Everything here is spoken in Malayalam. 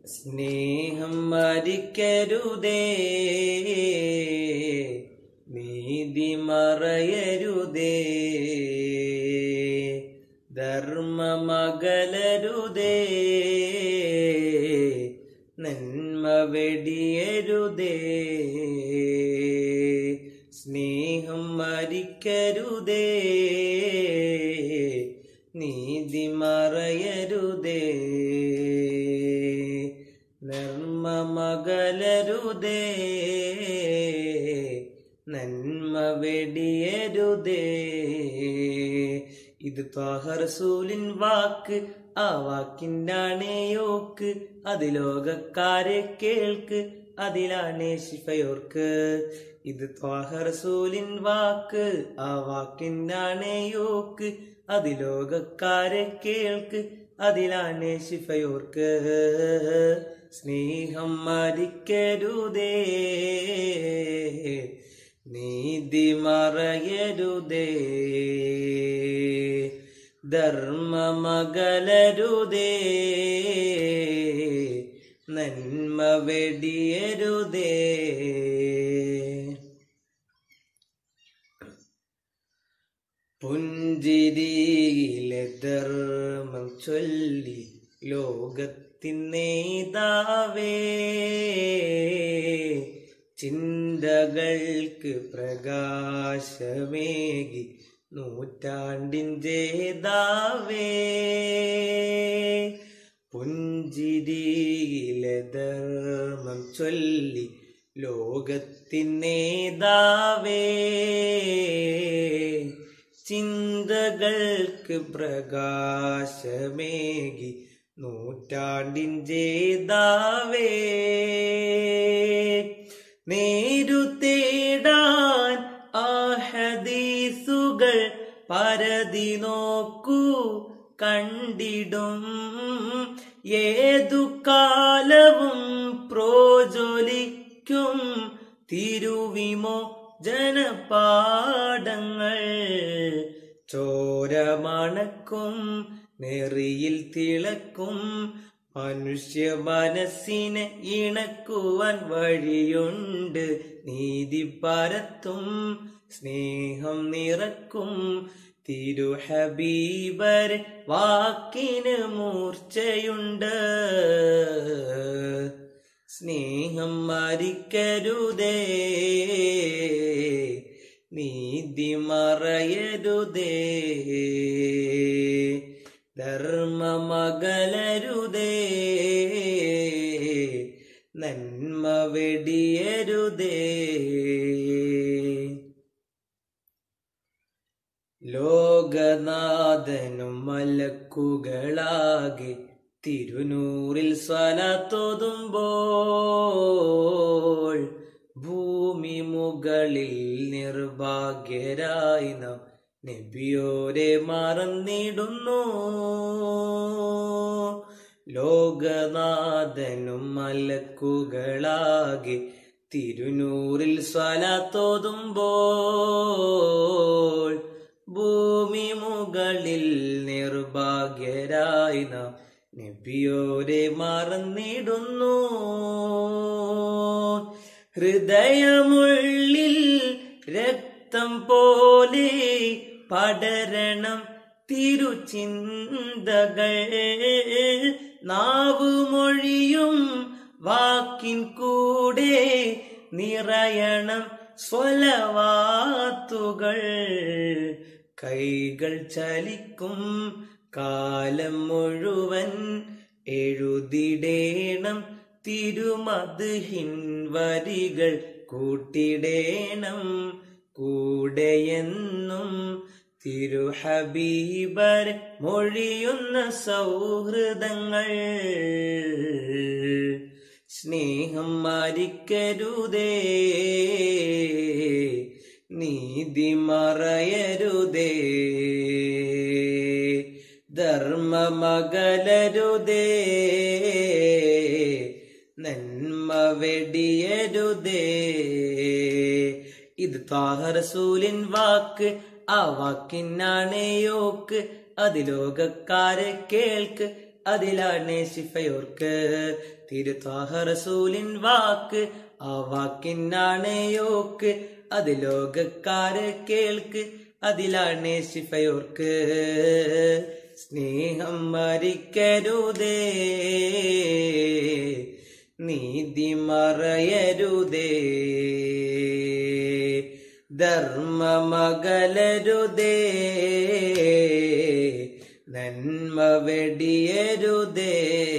സ്നേഹം മരിക്കരുതേ നീതി മറയരുതേ ധർമ്മമകലരുതേ നന്മ വെടിയരുതേ സ്നേഹം മരിക്കരുതേ നീതി മറയരുതേ നന്മമകലരുതേ നന്മ വെടിയരുതേ ഇത് ത്വാഹറസൂലിൻ വാക്ക് ആ വാക്കിൻ്റാണേയോക്ക് അത് ലോകക്കാരെ കേൾക്ക് അതിലാണേ ശിഫയോർക്ക് ഇത് ത്വാഹറസൂലിൻ വാക്ക് ആ വാക്കിൻ്റാണേയോക്ക് അത് ലോകക്കാരെ കേൾക്ക് അതിലാണേ ശിഫയോർക്ക് സ്നേഹം മരിക്കരുതേ നീതി മറയരുതേ ധർമ്മമകലരുതേ നന്മ വെടിയരുതേ പുഞ്ചിരിയിലെ ധർമ്മം ചൊല്ലി ലോകത്തിൻ നേതാവേ ചിന്തകൾക്ക് പ്രകാശമേകി നൂറ്റാണ്ടിൻ ജേതാവേ പുഞ്ചിരിയിലെ ധർമ്മം ചൊല്ലി ലോകത്തിൻ നേതാവേ ചിന്തകൾക്ക് പ്രകാശമേകി നൂറ്റാണ്ടിൻ ജേതാവേ നേരു തേടാൻ ആഹദീസുകൾ പരതി നോക്കൂ കണ്ടിടും ഏതു കാലവും പ്രോജ്വലിക്കും തിരുവിമോ ജനപാടങ്ങൾ ചോരമണക്കും നെറിയിൽ തിളക്കും മനുഷ്യ മനസ്സിനെ ഇണക്കുവാൻ വഴിയുണ്ട് നീതി പരത്തും സ്നേഹം നിറക്കും തിരുഹബീബർ വാക്കിന് മൂർച്ചയുണ്ട് സ്നേഹം മരിക്കരുതേ നീതി മറയരുതേ ധർമ്മമകലരുതേ നന്മ വെടിയരുതേ ലോകനാഥനും മലക്കുകളാകെ തിരുനൂറിൽ സ്വലത്തൊതുമ്പോൾ ഭൂമി മുകളിൽ നിർഭാഗ്യരായി നാം നബിയോരെ മറന്നിടുന്നു ലോകനാഥനും മലക്കുകളാകെ തിരുനൂറിൽ സ്വലത്തൊതുമ്പോൾ ഭൂമി മുകളിൽ നിർഭാഗ്യരായി നാം നബിയോരെ മറന്നിടുന്നു ഹൃദയമുള്ളിൽ രക്തം പോലെ പടരണം തിരുചിന്തകൾ നാവുമൊഴിയും വാക്കിൻ കൂടെ നിറയണം സ്വലവാത്തുകൾ കൈകൾ ചലിക്കും കാലം മുഴുവൻ എഴുതിടേണം തിരുമദ്ഹിൻ വരികൾ കൂട്ടിടേണം കൂടെയെന്നും തിരുഹബീബർ മൊഴിയുന്ന സൗഹൃദങ്ങൾ സ്നേഹം മരിക്കരുതേ നീതി മറയരുതേ ധർമ്മമകലരുതേ നന്മ വെടിയരുതേ ഇത് താഹറസൂലിൻ വാക്ക് ആ വാക്കിനാണേയോക്ക് അത് ലോകക്കാരെ കേൾക്ക് അതിലാണ് ശിഫയോർക്ക് തിരുത്വാഹ റസൂലിൻ വാക്ക് ആ വാക്കിനാണ് യോക്ക് അത് ലോകക്കാര് കേൾക്ക് അതിലാണ് ശിഫയോർക്ക് സ്നേഹം മരിക്കരുതേ നീതി മറയരുതേ ധർമ്മമകലരുതേ നന്മ വെടിയരുതേ